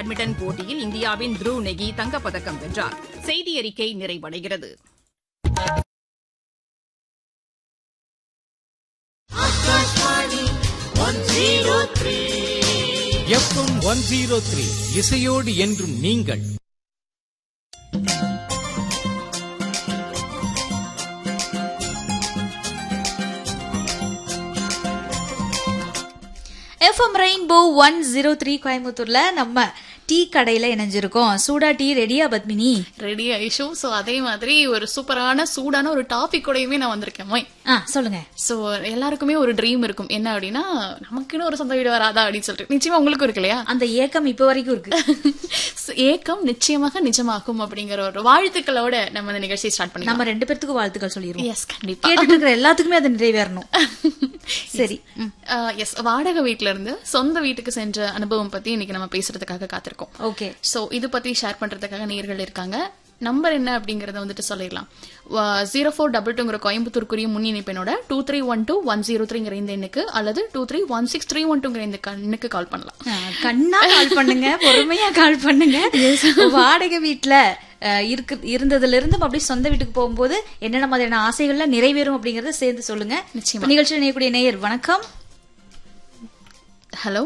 Badminton போட்டியில் இந்தியாவின் த்ருவ் நெகி தங்கப்பதக்கம் வென்றார் செய்தி அறிக்கை நிறைவடைகிறது எஃப்எம் ஒன் ஜீரோ த்ரீ இசையோடு என்றும் நீங்கள் FM rainbow one zero three கோயம்புத்தூர்ல நம்ம டீ கடையில இணைஞ்சிருக்கோம் சூடா டீ ரெடியா பத்மினி ரெடி ஆயிஷு சோ அதே மாதிரி ஒரு சூப்பரான சூடான ஒரு டாபிக் கூடயுமே நான் வந்திருக்கேன் மொய் ஆ சொல்லுங்க சோ எல்லாருக்குமே ஒரு ட்ரீம் இருக்கும் என்ன அப்படின்னா நமக்குன்னு ஒரு சொந்த வீடு வராதா அப்படின்னு சொல்லிட்டு நிச்சயமா உங்களுக்கும் இருக்கு இல்லையா அந்த ஏக்கம் இப்ப வரைக்கும் இருக்கு So, ஏக்கம் நிச்சயமாக நிஜமாகும் அப்படிங்கிற ஒரு வாழ்த்துக்களோட நம்ம இந்த நிகழ்ச்சியை ஸ்டார்ட் பண்ணி நம்ம ரெண்டு பேர்த்துக்கும் வாழ்த்துக்கள் சொல்லிடுவோம் எஸ் கண்டிப்பா கேட்டுட்டு இருக்கிற எல்லாத்துக்குமே அது நிறைவேறணும் சரி ம். எஸ் வாடகை வீட்ல இருந்து சொந்த வீட்டுக்கு சென்ற அனுபவம் பத்தி இன்னைக்கு நம்ம பேசுறதுக்காக காத்திருக்கோம் ஓகே சோ இது பத்தி ஷேர் பண்றதுக்காக நேர்கள் இருக்காங்க நம்பர் என்ன அப்படிங்கறத வந்துட்டு சொல்லிடலாம் ஜீரோ ஃபோர் டபுள் டூங்கிற கோயம்புத்தூருக்குரிய முன் இணைப்பினோட two three one two one zero த்ரீங்கிற இந்த எண்ணுக்கு அல்லது two three one six three one டூங்கிற இந்த எண்ணுக்கு கால் பண்ணலாம் ஆ, கண்ணா கால் பண்ணுங்க பொறுமையா கால் பண்ணுங்க வாடகை வீட்டுல அஹ், இருக்கு இருந்ததுல இருந்து அப்படியே சொந்த வீட்டுக்கு போகும்போது என்னென்ன மாதிரியான ஆசைகள்லாம் நிறைவேறும் அப்படிங்கறத சேர்ந்து சொல்லுங்க நிச்சயமா. இப்ப நிகழ்ச்சியில் இணையக்கூடிய நேயர் வணக்கம் ஹலோ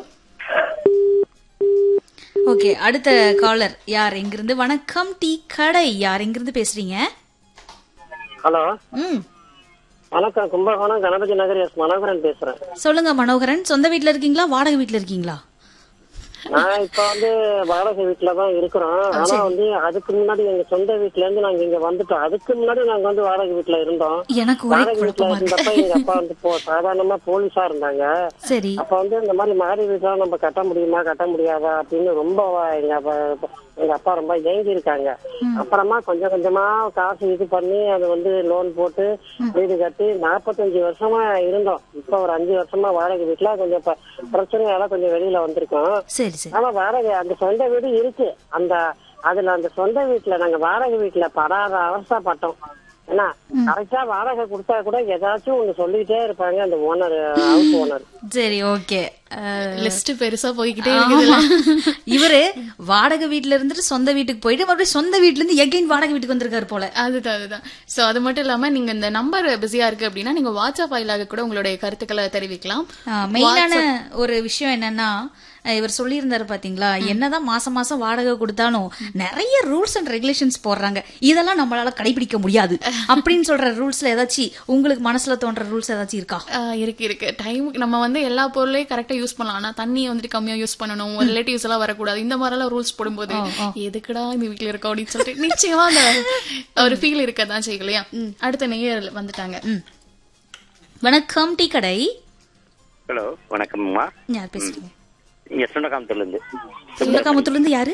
ஓகே அடுத்த காலர் யார் எங்கிருந்து வணக்கம் டீ கடை யார் எங்கிருந்து பேசுறீங்க ஹலோ ம் வணக்கம் கும்பகோணம் கணபதி நகர் எஸ் மனோகரன் பேசுறேன் சொல்லுங்க மனோகரன் சொந்த வீட்ல இருக்கீங்களா வாடகை வீட்ல இருக்கீங்களா நான் இப்ப வந்து வாடகை வீட்டுல தான் இருக்கிறோம் ஆனா வந்து அதுக்கு முன்னாடி எங்க சொந்த வீட்ல இருந்து நாங்க இங்க வந்துட்டோம் அதுக்கு முன்னாடி நாங்க வந்து வாடகை வீட்டுல இருந்தோம் எனக்கு ஒரே வாடகை வீட்டுல குழப்பமா இருந்தப்ப இருக்கு எங்க அப்பா வந்து போ- சாதாரணமா போலீஸா இருந்தாங்க சரி அப்ப வந்து இந்த மாதிரி மாடி வீட்டுல நம்ம கட்ட முடியுமா கட்ட முடியாதா அப்படின்னு ரொம்ப எங்க அப்பா எங்க அப்பா ரொம்ப ஏங்கி இருக்காங்க அப்புறமா கொஞ்சம் கொஞ்சமா காசு இது பண்ணி அது வந்து லோன் போட்டு வீடு கட்டி நாற்பத்தஞ்சு வருஷமா இருந்தோம் இப்ப ஒரு அஞ்சு வருஷமா வாடகை வீட்டுல கொஞ்சம் ப- பிரச்சனையால கொஞ்சம் வெளியில வந்திருக்கோம் சரி சரி ஆனா வாடகை அந்த சொந்த வீடு இருக்கு அந்த அதுல அந்த சொந்த வீட்டுல நாங்க வாடகை வீட்டுல படாத அவஸ்தைப்பட்டோம் என்ன கரெக்டா வாடகை கொடுத்தா கூட ஏதாச்சும் ஒண்ணு சொல்லிட்டே இருப்பாங்க அந்த ஓனர் ஹவுஸ் ஓனர் சரி ஓகே லிஸ்ட் பெருசா போய்கிட்டே இருக்குதுல்ல இவரு வாடகை வீட்ல இருந்துட்டு சொந்த வீட்டுக்கு போயிட்டு மறுபடியும் சொந்த வீட்ல இருந்து எகைன் வாடகை வீட்டுக்கு வந்திருக்காரு போல அதுதான் அதுதான் சோ அது மட்டும் இல்லாம நீங்க இந்த நம்பர் பிஸியா இருக்கு அப்படின்னா நீங்க வாட்ஸ்அப் வாயிலாக கூட உங்களுடைய கருத்துக்களை தெரிவிக்கலாம் மெயினான ஒரு விஷயம் என்னன்னா அஹ் இவர் சொல்லியிருந்தாரு பாத்தீங்களா என்னதான் மாசம் மாசம் வாடகை கொடுத்தாலும் நிறைய ரூல்ஸ் அண்ட் ரெகுலேஷன்ஸ் போடுறாங்க இதெல்லாம் நம்மளால கடைபிடிக்க முடியாது அப்படின்னு சொல்ற ரூல்ஸ்ல ஏதாச்சும் உங்களுக்கு மனசுல தோன்ற ரூல்ஸ் ஏதாச்சும் இருக்கா ஆஹ் இருக்கு இருக்கு டைம் நம்ம வந்து எல்லா பொருளையும் கரெக்டா யூஸ் பண்ணலாம் ஆனா தண்ணியை வந்துட்டு கம்மியா யூஸ் பண்ணணும் ரிலேட்டிவ்ஸ் எல்லாம் வரக்கூடாது இந்த மாதிரி எல்லாம் ரூல்ஸ் போடும்போது எதுக்குடா இந்த வீட்ல இருக்கோம் அப்படின்னு சொல்லிட்டு நிச்சயமா அந்த ஒரு ஃபீல் இருக்கதான் செய்யும் இல்லையா அடுத்த நேயர் வந்துட்டாங்க வணக்கம் டீ கடை ஹலோ வணக்கம்மா யார் பேசுறீங்க இங்க சுண்டகாமத்துல இருந்து சுண்டக்காமுத்துல இருந்து யாரு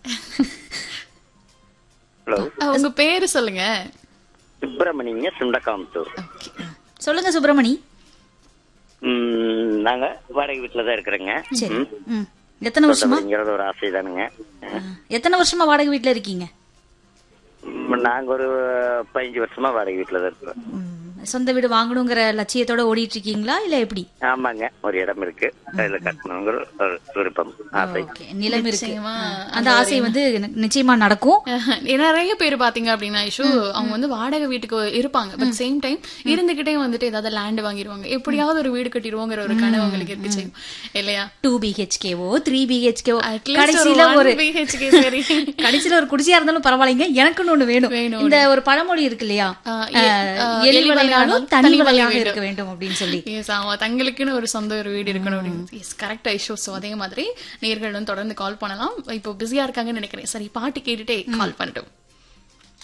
ஹலோ ஆஹ் உங்க பேரு சொல்லுங்க சுப்பிரமணியங்க சுண்டகாமத்தூர் சொல்லுங்க சுப்பிரமணி ம், நாங்க வாடகை வீட்டுல தான் இருக்கிறோங்க சரி ம். எத்தனை வருஷமா அப்படிங்கிறது ஒரு ஆசை தானுங்க எத்தனை வருஷமா வாடகை வீட்ல இருக்கீங்க ம், நாங்க ஒரு பதினஞ்சு வருஷமா வாடகை வீட்டுல தான் இருக்கிறோம் ம். சொந்த வீடு வாங்கணுங்கிற லட்சியத்தோட ஓடிட்டு இருக்கீங்களா இல்ல எப்படி ஆமாங்க ஒரு இடம் இருக்கு அதுல கட்டணுங்கிற ஒரு விருப்பம் ஆசை ஓகே நிலம் இருக்கு நிச்சயமா. அந்த ஆசை வந்து நி- நிச்சயமா நடக்கும் நிறைய பேர் பாத்தீங்க அப்படின்னா ஐஷு அவங்க வந்து வாடகை வீட்டுக்கு இருப்பாங்க பட் சேம் டைம் இருந்துகிட்டே வந்துட்டு ஏதாவது லேண்ட் வாங்கிடுவாங்க எப்படியாவது ஒரு வீடு கட்டிடுவோங்கிற ஒரு கனவு அவங்களுக்கு இருக்கு செய்யும் இல்லையா டூ பிஹெச்கேவோ த்ரீ பிஹெச்கேவோ At least கடைசியில ஒரு ஒரு 1 BHK சரி. கடைசியில ஒரு குடிசையா இருந்தாலும் பரவாயில்லைங்க எனக்குன்னு ஒண்ணு வேணும் வேணும். இந்த ஒரு பழமொழி இருக்கு இல்லையா ஆஹ் எ- அஹ், ஆஹ் எலி எலி வலையாலும் வலையாலும் தனி தனி வலை வலையாக வேண்டும். இருக்க வேண்டும் அப்படின்னு சொல்லி எஸ் ஆமா தங்களுக்குன்னு ஒரு சொந்த ஒரு வீடு இருக்கணும் அப்படின்னு எஸ் கரெக்ட் ஐஷோ ஸோ அதே மாதிரி நேர்கள் வந்து தொடர்ந்து கால் பண்ணலாம் இப்போ பிஸியா இருக்காங்கன்னு நினைக்கிறேன் சரி பாட்டு கேட்டுட்டே கால் பண்ணட்டும்